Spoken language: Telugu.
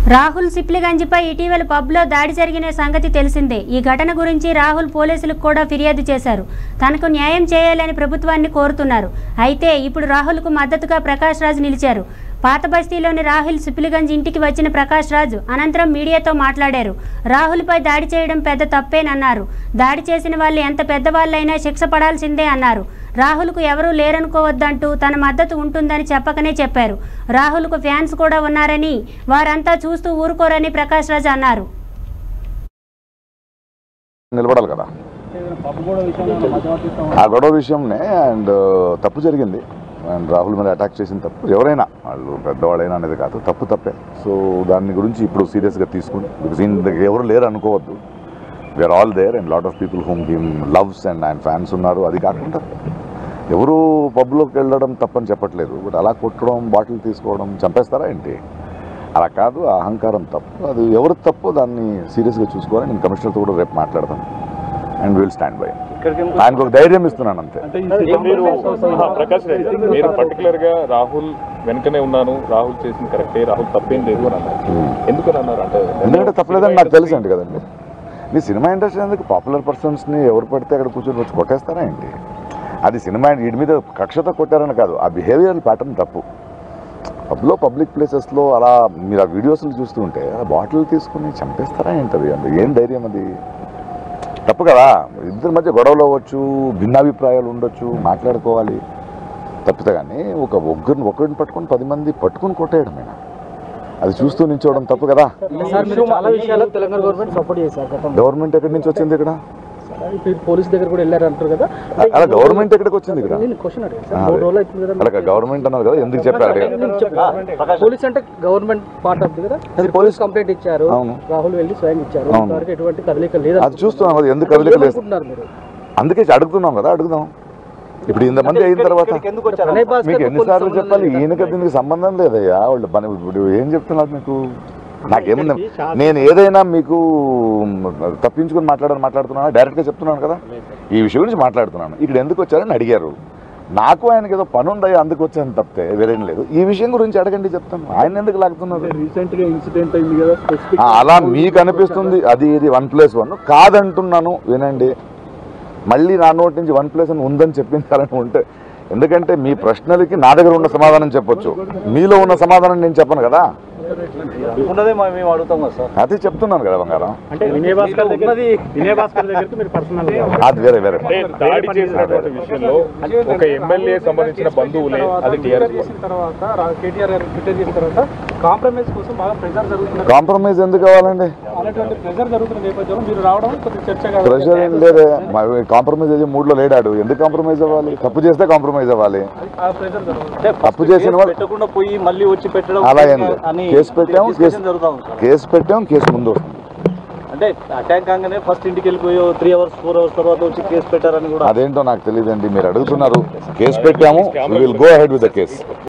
రాహుల్ సిప్లిగంజ్పై ఇటీవల పబ్లో దాడి జరిగిన సంగతి తెలిసిందే ఈ ఘటన గురించి రాహుల్ పోలీసులకు కూడా ఫిర్యాదు చేశారు తనకు న్యాయం చేయాలని ప్రభుత్వాన్ని కోరుతున్నారు అయితే ఇప్పుడు రాహుల్కు మద్దతుగా ప్రకాష్ రాజ్ నిలిచారు పాత బస్తీలోని రాహుల్ సిప్లిగంజ్ ఇంటికి వచ్చిన ప్రకాష్ రాజు అనంతరం మీడియాతో మాట్లాడారు రాహుల్పై దాడి చేయడం పెద్ద తప్పేనన్నారు దాడి చేసిన వాళ్ళు ఎంత పెద్దవాళ్ళైనా శిక్ష పడాల్సిందే అన్నారు రాహుల్కు ఎవరూ లేరనుకోవద్దంటూ తన మద్దతు ఉంటుందని చెప్పకనే చెప్పారు రాహుల్కు ఫ్యాన్స్ కూడా ఉన్నారని వారంతా చూస్తూ ఊరుకోరని ప్రకాష్ రాజ్ అన్నారు నిలబడాలి కదా ఆ గొడవ విషయంనే అండ్ తప్పు జరిగింది అండ్ రాహుల్ మీద అటాక్ చేసిన తప్పు ఎవరైనా వాళ్ళు పెద్దవాళ్ళైనా అనేది కాదు తప్పు తప్పే సో దాని గురించి ఇప్పుడు సీరియస్గా తీసుకుని బికాస్ ఈయన దగ్గర ఎవరు లేరు అనుకోవద్దు we are all there and lot of people whom him loves and ఆయన ఫ్యాన్స్ ఉన్నారు అది కాకుండా ఎవరు పబ్లోకి వెళ్ళడం తప్పని చెప్పట్లేదు బట్ అలా కొట్టడం బాటిల్ తీసుకోవడం చంపేస్తారా ఏంటి అలా కాదు ఆ అహంకారం తప్పు అది ఎవరు తప్పు దాన్ని సీరియస్గా చూసుకోవాలి నేను కమిషనర్తో కూడా రేపు మాట్లాడతాను అండ్ విల్ స్టాండ్ బై ఆయనకు ఒక ధైర్యం ఇస్తున్నాను అంతే అంటే ఈ మీరు ఆ, ప్రకాష్ రెడ్డి గారు, మీరు పర్టికులర్ గా రాహుల్ వెనకనే ఉన్నాను రాహుల్ చేసింది కరెక్టే రాహుల్ తప్పేం లేదు అని అన్నారు ఎందుకని అన్నారు అంటే ఎందుకంటే తప్పలేదని నాకు తెలుసు అండి కదండి మీ సినిమా ఇండస్ట్రీ ఎందుకు పాపులర్ పర్సన్స్ని ఎవరు పడితే అక్కడ కూర్చొని వచ్చి కొట్టేస్తారా ఏంటి అది సినిమా వీటి మీద కక్షతో కొట్టారని కాదు ఆ బిహేవియర్ ప్యాటర్న్ తప్పు పబ్లో పబ్లిక్ ప్లేసెస్లో అలా మీరు ఆ వీడియోస్ని చూస్తూ ఉంటే ఆ బాటిల్ తీసుకుని చంపేస్తారా ఏంటది అండి ఏం ధైర్యం అది తప్పు కదా ఇద్దరి మధ్య గొడవలు అవ్వచ్చు భిన్నాభిప్రాయాలు ఉండొచ్చు మాట్లాడుకోవాలి తప్పితే కానీ ఒక ఒక్కరిని ఒక్కరిని పట్టుకొని పది మంది పట్టుకొని కొట్టేయడమేనా అది చూస్తూ నించోవడం తప్పు కదా సార్ మీరు చాలా విషయాల్లో తెలంగాణ గవర్నమెంట్ సపోర్ట్ చేశారు గతంలో గవర్నమెంట్ ఎక్కడి నుంచి వచ్చింది ఇక్కడ మీరు పోలీస్ దగ్గర కూడా వెళ్ళారు అంటారు కదా అలా గవర్నమెంట్ ఎక్కడికి వచ్చింది ఇక్కడ నేను క్వశ్చన్ అడిగాను సార్ మూడు రోజులు అవుతుంది కదా అలా గవర్నమెంట్ అన్నారు కదా ఎందుకు చెప్పారు అడిగారు నేను చెప్తా. పోలీస్ అంటే గవర్నమెంట్ పార్ట్ ఆఫ్ కదా అది పోలీస్ కంప్లైంట్ ఇచ్చారు అవును. రాహుల్ వెళ్ళి స్వయం ఇచ్చారు అవును. ఇంతవరకు ఎటువంటి కదలిక లేదు అది చూస్తున్నాం కదా ఎందుకు కదలిక లేదు అనుకుంటున్నారు మీరు అందుకే అడుగుతున్నాం కదా అడుగుదాం ఇప్పుడు ఇంతమంది అయిన తర్వాత ప్రణయ్ భాస్కర్ మీకు ఎన్నిసార్లు పోలీస్ చెప్పాలి సంబంధం ఈయనకి దీనికి సంబంధం లేదయ్యా వాళ్ళు పని ఇప్పుడు ఏం చెప్తున్నారు మీకు నాకేముంది నేను ఏదైనా మీకు తప్పించుకొని మాట్లాడని మాట్లాడుతున్నాను డైరెక్ట్గా చెప్తున్నాను కదా ఈ విషయం గురించి మాట్లాడుతున్నాను ఇక్కడ ఎందుకు వచ్చారని అడిగారు నాకు ఆయనకి ఏదో పని ఉందయ్యా అందుకు వచ్చాను తప్పితే వేరేం లేదు ఈ విషయం గురించి అడగండి చెప్తాను ఆయన ఎందుకు లాగుతున్నారు రీసెంట్ గా ఇన్సిడెంట్ అయింది కదా స్పెసిఫిక్ ఆ, అలా మీకు అనిపిస్తుంది అది ఇది వన్ ప్లస్ వన్ కాదంటున్నాను వినండి మళ్ళీ నా నోటి నుంచి వన్ ప్లస్ అని ఉందని చెప్పించాలని ఉంటే ఎందుకంటే మీ ప్రశ్నలకి నా దగ్గర ఉన్న సమాధానం చెప్పొచ్చు మీలో ఉన్న సమాధానం నేను చెప్పను కదా ఉన్నదే మా- మేము అడుగుతాం కదా సార్ అదే చెప్తున్నాను కదా బంగారం అంటే వినయ్ భాస్కర్ దగ్గర వినయ్ భాస్కర్ దగ్గరికి మీరు పర్సనల్ అది వేరే వేరే అంటే దాడి చేసినటువంటి విషయంలో ఒక ఎమ్మెల్యే సంబంధించిన బంధువులే అది టీఆర్ఎస్ చేసిన తర్వాత రా- కేటీఆర్ గారు ట్విట్టర్ చేసిన తర్వాత కాంప్రమైజ్ కోసం బాగా ప్రెజర్ జరుగుతుంది కాంప్రమైజ్ ఎందుకు కావాలండి అలాంటి ప్రెజర్ జరుగుతున్న నేపథ్యంలో మీరు రావడం కొద్దిగా చర్చగా ప్రెషర్ ఏం లేదే కాంప్రమైజ్ అయ్యే మూడ్లో లేడాడు ఎందుకు కాంప్రమైజ్ అవ్వాలి తప్పు చేస్తే కాంప్రమైజ్ అవ్వాలి ఆ ప్రెజర్ జరుగుతుంది అంటే తప్పు చేసిన వాళ్ళు పెట్టకుండా పోయి మళ్ళీ వచ్చి పెట్టడం అలా ఏం లేదు అని కేసు పెట్టాము కేసు discussion జరుగుతా ఉంది సార్ కేసు పెట్టాము కేసు ముందు వస్తుంది అంటే అటాక్ కాగానే ఫస్ట్ ఇంటికి వెళ్ళిపోయి త్రీ అవర్స్ ఫోర్ అవర్స్ తర్వాత వచ్చి కేసు పెట్టారని కూడా అదేంటో నాకు తెలియదండి మీరు అడుగుతున్నారు కేసు పెట్టాము will go ahead with the case